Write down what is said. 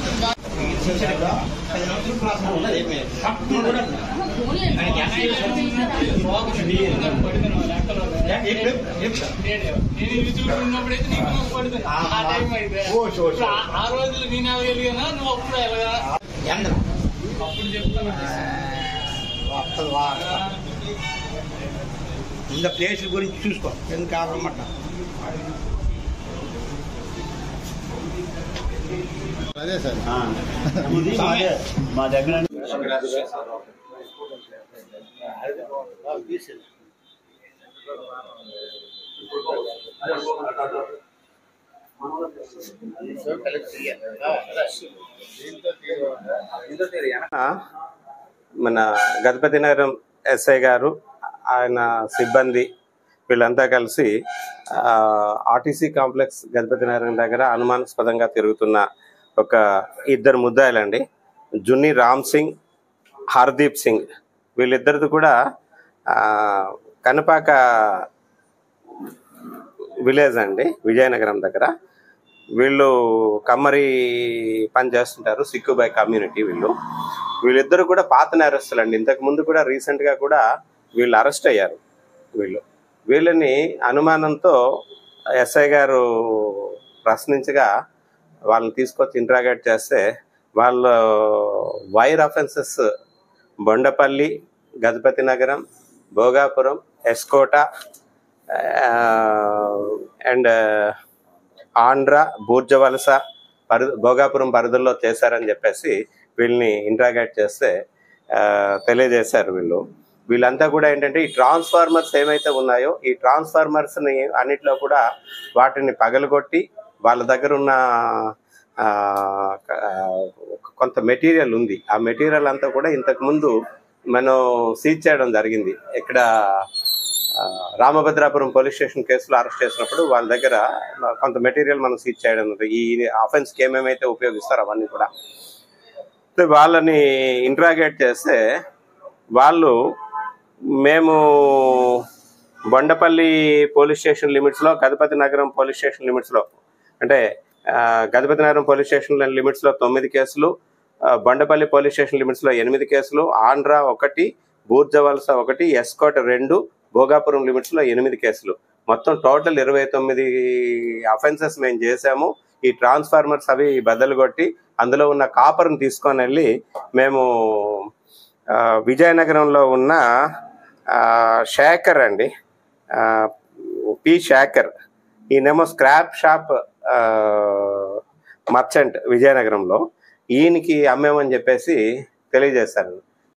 ఆ రోజులు నేను ఎలాగలిగానా నువ్వు అప్పుడు ఎలాగా అప్పుడు చెప్తాను ఇంకా ప్లేస్ గురించి చూసుకో ఎందుకు కావాలన్నమాట అదే సార్ ఇది మాదే. మా దగ్గర మన గజపతి నగరం ఎస్ఐ గారు ఆయన సిబ్బంది వీళ్ళంతా కలిసి ఆర్టీసీ కాంప్లెక్స్ గజపతి నగరం దగ్గర అనుమానాస్పదంగా తిరుగుతున్న ఒక ఇద్దరు ముద్దాయిలండి జున్ని రామ్ సింగ్ హర్దీప్ సింగ్ వీళ్ళిద్దరిది కూడా ఆ, కనపాక విలేజ్ అండి విజయనగరం దగ్గర వీళ్ళు కమ్మరి పని చేస్తుంటారు సిక్కుబాయ్ కమ్యూనిటీ వీళ్ళు వీళ్ళిద్దరు కూడా పాత నేరస్తులు అండి ఇంతకు ముందు కూడా రీసెంట్ గా కూడా వీళ్ళు అరెస్ట్ అయ్యారు వీళ్ళు వీళ్ళని అనుమానంతో ఎస్ఐ గారు ప్రశ్నించగా వాళ్ళని తీసుకొచ్చి ఇంట్రాగేట్ చేస్తే వాళ్ళ wire offences Bondapalli Gajapathinagaram Bhogapuram S Kota and Andhra Burjavalasa పరి భోగాపురం పరిధుల్లో చేశారని చెప్పేసి వీళ్ళని ఇంట్రాగేట్ చేస్తే ఆ, తెలియజేశారు వీళ్ళు వీళ్ళంతా కూడా ఏంటంటే ఈ ట్రాన్స్ఫార్మర్స్ ఏమైతే ఉన్నాయో ఈ ట్రాన్స్ఫార్మర్స్ ని అన్నిట్లో కూడా వాటిని పగలగొట్టి వాళ్ళ దగ్గర ఉన్న ఆ, క- కొంత మెటీరియల్ ఉంది ఆ మెటీరియల్ అంతా కూడా ఇంతకు ముందు మనం సీజ్ చేయడం జరిగింది ఇక్కడ ఆ, రామభద్రాపురం పోలీస్ స్టేషన్ కేసులో అరెస్ట్ చేసినప్పుడు వాళ్ళ దగ్గర కొంత మెటీరియల్ మనం సీజ్ చేయడం ఉంది. ఈ అఫెన్స్ కి ఏమేమైతే ఉపయోగిస్తారో అవన్నీ కూడా అయితే వాళ్ళని ఇంట్రాగేట్ చేస్తే వాళ్ళు మేము బొండపల్లి పోలీస్ స్టేషన్ లిమిట్స్లో గజపతి నగరం పోలీస్ స్టేషన్ లిమిట్స్లో అంటే ఆ, గజపతి నగరం పోలీస్ స్టేషన్ లిమిట్స్లో తొమ్మిది కేసులు ఆ, బొండపల్లి పోలీస్ స్టేషన్ లిమిట్స్లో ఎనిమిది కేసులు ఆంధ్ర ఒకటి బూర్జవలస ఒకటి ఎస్కోట రెండు భోగాపురం లిమిట్స్లో ఎనిమిది కేసులు మొత్తం టోటల్ ఇరవై తొమ్మిది అఫెన్సెస్ మేము చేసాము ఈ ట్రాన్స్ఫార్మర్స్ అవి బద్దలు కొట్టి అందులో ఉన్న కాపర్ని తీసుకొని వెళ్ళి మేము ఆ, విజయనగరంలో ఉన్న ఆ, శేఖర్ అండి ఆ, పి శేఖర్ ఈయనేమో స్క్రాప్ షాప్ మర్చెంట్ విజయనగరంలో ఈయనకి అమ్మేమని చెప్పేసి తెలియజేశారు